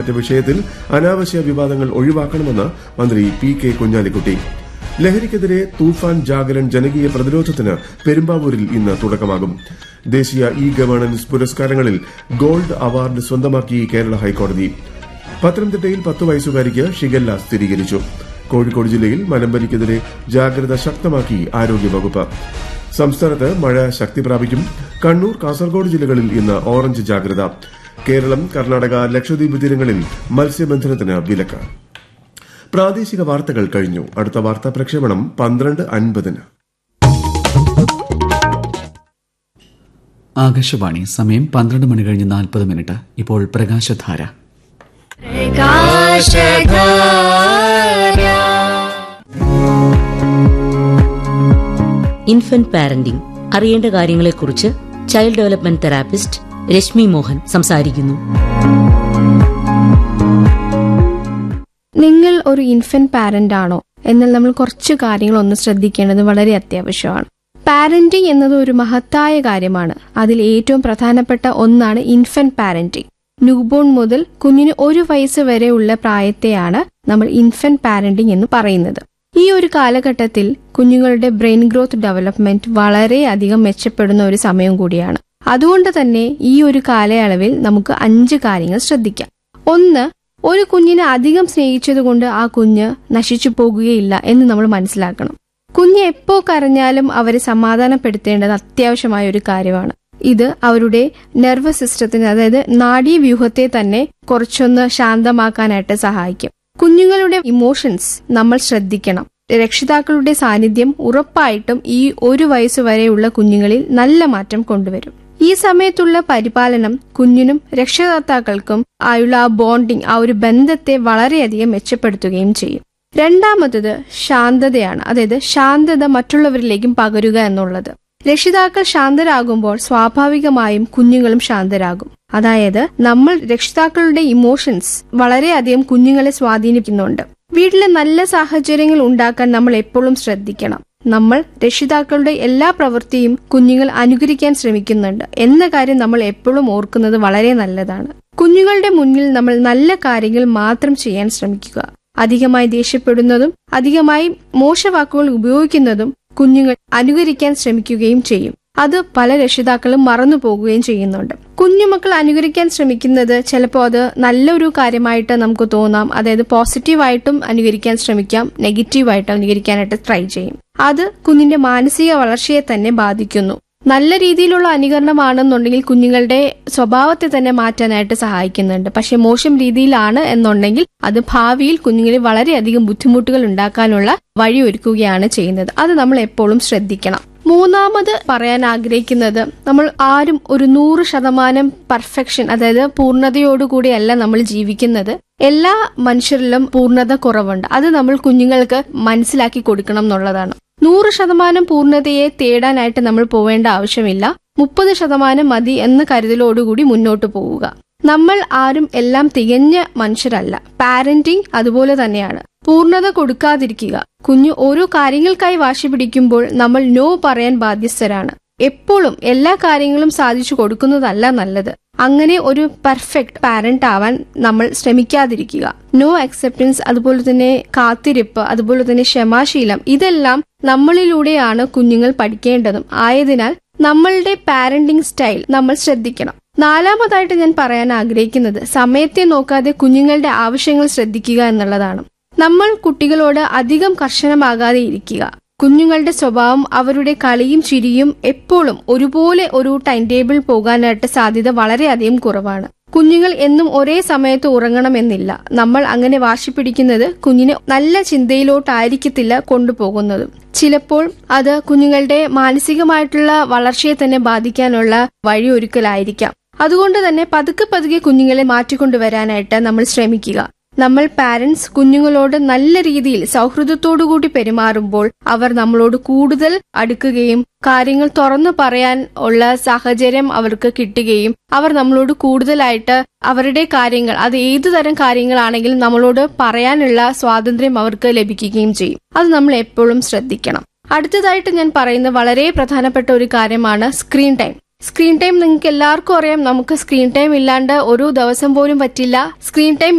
പെരുമാറ്റ വിഷയത്തിൽ അനാവശ്യ വിവാദങ്ങൾ ഒഴിവാക്കണമെന്ന് മന്ത്രി പി കെ കുഞ്ഞാലിക്കുട്ടി ലഹരിക്കെതിരെ തൂഫാൻ ജാഗരൺ ജനകീയ പ്രതിരോധത്തിന് പെരുമ്പാവൂരിൽ ഇന്ന് തുടക്കമാകും ദേശീയ ഇ ഗവേണൻസ് പുരസ്കാരങ്ങളിൽ ഗോൾഡ് അവാർഡ് സ്വന്തമാക്കി കേരള ഹൈക്കോടതി പത്തനംതിട്ടയിൽ പത്ത് വയസ്സുകാരിക്ക് ഷിഗല്ല സ്ഥിരീകരിച്ചു കോഴിക്കോട് ജില്ലയിൽ മലമ്പനിക്കെതിരെ ജാഗ്രത ശക്തമാക്കി ആരോഗ്യവകുപ്പ് സംസ്ഥാനത്ത് മഴ ശക്തി പ്രാപിക്കും കണ്ണൂർ കാസർഗോഡ് ജില്ലകളിൽ ഇന്ന് ഓറഞ്ച് ജാഗ്രത കേരളം കർണാടക ലക്ഷദ്വീപ് തീരങ്ങളിൽ മത്സ്യബന്ധനത്തിന് വിലക്ക് പ്രാദേശിക വാർത്തകൾ കഴിഞ്ഞു അടുത്ത വാർത്താ പ്രക്ഷേപണം പന്ത്രണ്ട് അൻപതിന് ആകാശവാണി സമയം പന്ത്രണ്ട് മണി കഴിഞ്ഞ് നാൽപ്പത് മിനിറ്റ് ഇപ്പോൾ പ്രകാശധാര ഇൻഫന്റ് പാരന്റിംഗ് അറിയേണ്ട കാര്യങ്ങളെക്കുറിച്ച് child development therapist Rashmi Mohan സംസാരിക്കുന്നു നിങ്ങൾ ഒരു ഇൻഫന്റ് പാരന്റ് ആണോ എന്നാൽ നമ്മൾ കുറച്ച് കാര്യങ്ങൾ ഒന്ന് ശ്രദ്ധിക്കേണ്ടത് വളരെ അത്യാവശ്യമാണ് പാരന്റിംഗ് എന്നത് ഒരു മഹത്തായ കാര്യമാണ് അതിൽ ഏറ്റവും പ്രധാനപ്പെട്ട ഒന്നാണ് ഇൻഫന്റ് പാരന്റിംഗ് ന്യൂബോൺ മുതൽ കുഞ്ഞിന് ഒരു വയസ്സ് വരെയുള്ള പ്രായത്തെയാണ് നമ്മൾ ഇൻഫന്റ് പാരന്റിംഗ് എന്ന് പറയുന്നത് ഈ ഒരു കാലഘട്ടത്തിൽ കുഞ്ഞുങ്ങളുടെ ബ്രെയിൻ ഗ്രോത്ത് ഡെവലപ്മെന്റ് വളരെയധികം മെച്ചപ്പെടുന്ന ഒരു സമയം കൂടിയാണ് അതുകൊണ്ട് തന്നെ ഈ ഒരു കാലയളവിൽ നമുക്ക് അഞ്ച് കാര്യങ്ങൾ ശ്രദ്ധിക്കാം ഒന്ന് ഒരു കുഞ്ഞിനെ അധികം സ്നേഹിച്ചതുകൊണ്ട് ആ കുഞ്ഞ് നശിച്ചു പോകുകയില്ല എന്ന് നമ്മൾ മനസ്സിലാക്കണം കുഞ്ഞ് എപ്പോ കരഞ്ഞാലും അവരെ സമാധാനപ്പെടുത്തേണ്ടത് അത്യാവശ്യമായ ഒരു കാര്യമാണ് ഇത് അവരുടെ നെർവസ് സിസ്റ്റത്തിന് അതായത് നാഡീവ്യൂഹത്തെ തന്നെ കുറച്ചൊന്ന് ശാന്തമാക്കാനായിട്ട് സഹായിക്കും കുഞ്ഞുങ്ങളുടെ ഇമോഷൻസ് നമ്മൾ ശ്രദ്ധിക്കണം രക്ഷിതാക്കളുടെ സാന്നിധ്യം ഉറപ്പായിട്ടും ഈ ഒരു വയസ്സ് വരെയുള്ള കുഞ്ഞുങ്ങളിൽ നല്ല മാറ്റം കൊണ്ടുവരും ഈ സമയത്തുള്ള പരിപാലനം കുഞ്ഞിനും രക്ഷകർത്താക്കൾക്കും ആയുള്ള ആ ബോണ്ടിങ് ആ ഒരു ബന്ധത്തെ വളരെയധികം മെച്ചപ്പെടുത്തുകയും ചെയ്യും രണ്ടാമത്തത് ശാന്തതയാണ് അതായത് ശാന്തത മറ്റുള്ളവരിലേക്കും പകരുക എന്നുള്ളത് രക്ഷിതാക്കൾ ശാന്തരാകുമ്പോൾ സ്വാഭാവികമായും കുഞ്ഞുങ്ങളും ശാന്തരാകും അതായത് നമ്മൾ രക്ഷിതാക്കളുടെ ഇമോഷൻസ് വളരെയധികം കുഞ്ഞുങ്ങളെ സ്വാധീനിക്കുന്നുണ്ട് വീട്ടിലെ നല്ല സാഹചര്യങ്ങൾ ഉണ്ടാക്കാൻ നമ്മൾ എപ്പോഴും ശ്രദ്ധിക്കണം നമ്മൾ രക്ഷിതാക്കളുടെ എല്ലാ പ്രവൃത്തിയും കുഞ്ഞുങ്ങൾ അനുകരിക്കാൻ ശ്രമിക്കുന്നുണ്ട് എന്ന കാര്യം നമ്മൾ എപ്പോഴും ഓർക്കുന്നത് വളരെ നല്ലതാണ് കുഞ്ഞുങ്ങളുടെ മുന്നിൽ നമ്മൾ നല്ല കാര്യങ്ങൾ മാത്രം ചെയ്യാൻ ശ്രമിക്കുക അധികമായി ദേഷ്യപ്പെടുന്നതും അധികമായി മോശവാക്കുകൾ ഉപയോഗിക്കുന്നതും കുഞ്ഞുങ്ങൾ അനുകരിക്കാൻ ശ്രമിക്കുകയും ചെയ്യും അത് പല രക്ഷിതാക്കളും മറന്നു പോകുകയും ചെയ്യുന്നുണ്ട് കുഞ്ഞുമക്കൾ അനുകരിക്കാൻ ശ്രമിക്കുന്നത് ചിലപ്പോൾ അത് നല്ലൊരു കാര്യമായിട്ട് നമുക്ക് തോന്നാം അതായത് പോസിറ്റീവായിട്ടും അനുകരിക്കാൻ ശ്രമിക്കാം നെഗറ്റീവായിട്ട് അനുകരിക്കാനായിട്ട് ട്രൈ ചെയ്യും അത് കുഞ്ഞിന്റെ മാനസിക വളർച്ചയെ തന്നെ ബാധിക്കുന്നു നല്ല രീതിയിലുള്ള അനുകരണമാണെന്നുണ്ടെങ്കിൽ കുഞ്ഞുങ്ങളുടെ സ്വഭാവത്തെ തന്നെ മാറ്റാനായിട്ട് സഹായിക്കുന്നുണ്ട് പക്ഷെ മോശം രീതിയിലാണ് എന്നുണ്ടെങ്കിൽ അത് ഭാവിയിൽ കുഞ്ഞുങ്ങളിൽ വളരെയധികം ബുദ്ധിമുട്ടുകൾ ഉണ്ടാക്കാനുള്ള വഴിയൊരുക്കുകയാണ് ചെയ്യുന്നത് അത് നമ്മൾ എപ്പോഴും ശ്രദ്ധിക്കണം മൂന്നാമത് പറയാൻ ആഗ്രഹിക്കുന്നത് നമ്മൾ ആരും ഒരു നൂറ് ശതമാനം പെർഫെക്ഷൻ അതായത് പൂർണ്ണതയോടുകൂടിയല്ല നമ്മൾ ജീവിക്കുന്നത് എല്ലാ മനുഷ്യരിലും പൂർണ്ണത കുറവുണ്ട് അത് നമ്മൾ കുഞ്ഞുങ്ങൾക്ക് മനസ്സിലാക്കി കൊടുക്കണം എന്നുള്ളതാണ് നൂറ് ശതമാനം പൂർണ്ണതയെ തേടാനായിട്ട് നമ്മൾ പോവേണ്ട ആവശ്യമില്ല മുപ്പത് ശതമാനം മതി എന്ന കരുതലോടുകൂടി മുന്നോട്ട് പോവുക നമ്മൾ ആരും എല്ലാം തികഞ്ഞ മനുഷ്യരല്ല പാരന്റിംഗ് അതുപോലെ തന്നെയാണ് പൂർണ്ണത കൊടുക്കാതിരിക്കുക കുഞ്ഞു ഓരോ കാര്യങ്ങൾക്കായി വാശി പിടിക്കുമ്പോൾ നമ്മൾ നോ പറയാൻ ബാധ്യസ്ഥരാണ് എപ്പോഴും എല്ലാ കാര്യങ്ങളും സാധിച്ചു കൊടുക്കുന്നതല്ല നല്ലത് അങ്ങനെ ഒരു പെർഫെക്റ്റ് പാരന്റ് ആവാൻ നമ്മൾ ശ്രമിക്കാതിരിക്കുക നോ അക്സെപ്റ്റൻസ് അതുപോലെ തന്നെ കാത്തിരിപ്പ് അതുപോലെ തന്നെ ക്ഷമാശീലം ഇതെല്ലാം നമ്മളിലൂടെയാണ് കുഞ്ഞുങ്ങൾ പഠിക്കേണ്ടതും ആയതിനാൽ നമ്മളുടെ പാരന്റിംഗ് സ്റ്റൈൽ നമ്മൾ ശ്രദ്ധിക്കണം നാലാമതായിട്ട് ഞാൻ പറയാൻ ആഗ്രഹിക്കുന്നത് സമയത്തെ നോക്കാതെ കുഞ്ഞുങ്ങളുടെ ആവശ്യങ്ങൾ ശ്രദ്ധിക്കുക എന്നുള്ളതാണ് നമ്മൾ കുട്ടികളോട് അധികം കർശനമാകാതെ ഇരിക്കുക കുഞ്ഞുങ്ങളുടെ സ്വഭാവം അവരുടെ കളിയും ചിരിയും എപ്പോഴും ഒരുപോലെ ഒരു ടൈം ടേബിൾ പോകാനായിട്ട് സാധ്യത വളരെയധികം കുറവാണ് കുഞ്ഞുങ്ങൾ എന്നും ഒരേ സമയത്ത് ഉറങ്ങണമെന്നില്ല നമ്മൾ അങ്ങനെ വാശി പിടിക്കുന്നത് കുഞ്ഞിനെ നല്ല ചിന്തയിലോട്ടായിരിക്കത്തില്ല കൊണ്ടുപോകുന്നത് ചിലപ്പോൾ അത് കുഞ്ഞുങ്ങളുടെ മാനസികമായിട്ടുള്ള വളർച്ചയെ തന്നെ ബാധിക്കാനുള്ള വഴിയൊരുക്കലായിരിക്കാം അതുകൊണ്ട് തന്നെ പതുക്കെ പതുക്കെ കുഞ്ഞുങ്ങളെ മാറ്റിക്കൊണ്ടുവരാനായിട്ട് നമ്മൾ ശ്രമിക്കുക നമ്മൾ പാരന്റ്സ് കുഞ്ഞുങ്ങളോട് നല്ല രീതിയിൽ സൗഹൃദത്തോടുകൂടി പെരുമാറുമ്പോൾ അവർ നമ്മളോട് കൂടുതൽ അടുക്കുകയും കാര്യങ്ങൾ തുറന്നു പറയാൻ ഉള്ള സാഹചര്യം അവർക്ക് കിട്ടുകയും അവർ നമ്മളോട് കൂടുതലായിട്ട് അവരുടെ കാര്യങ്ങൾ അത് ഏതു തരം കാര്യങ്ങളാണെങ്കിലും നമ്മളോട് പറയാനുള്ള സ്വാതന്ത്ര്യം അവർക്ക് ലഭിക്കുകയും ചെയ്യും അത് നമ്മൾ എപ്പോഴും ശ്രദ്ധിക്കണം അടുത്തതായിട്ട് ഞാൻ പറയുന്ന വളരെ പ്രധാനപ്പെട്ട ഒരു കാര്യമാണ് സ്ക്രീൻ ടൈം സ്ക്രീൻ ടൈം നിങ്ങൾക്ക് എല്ലാവർക്കും അറിയാം നമുക്ക് സ്ക്രീൻ ടൈം ഇല്ലാണ്ട് ഒരു ദിവസം പോലും പറ്റില്ല സ്ക്രീൻ ടൈം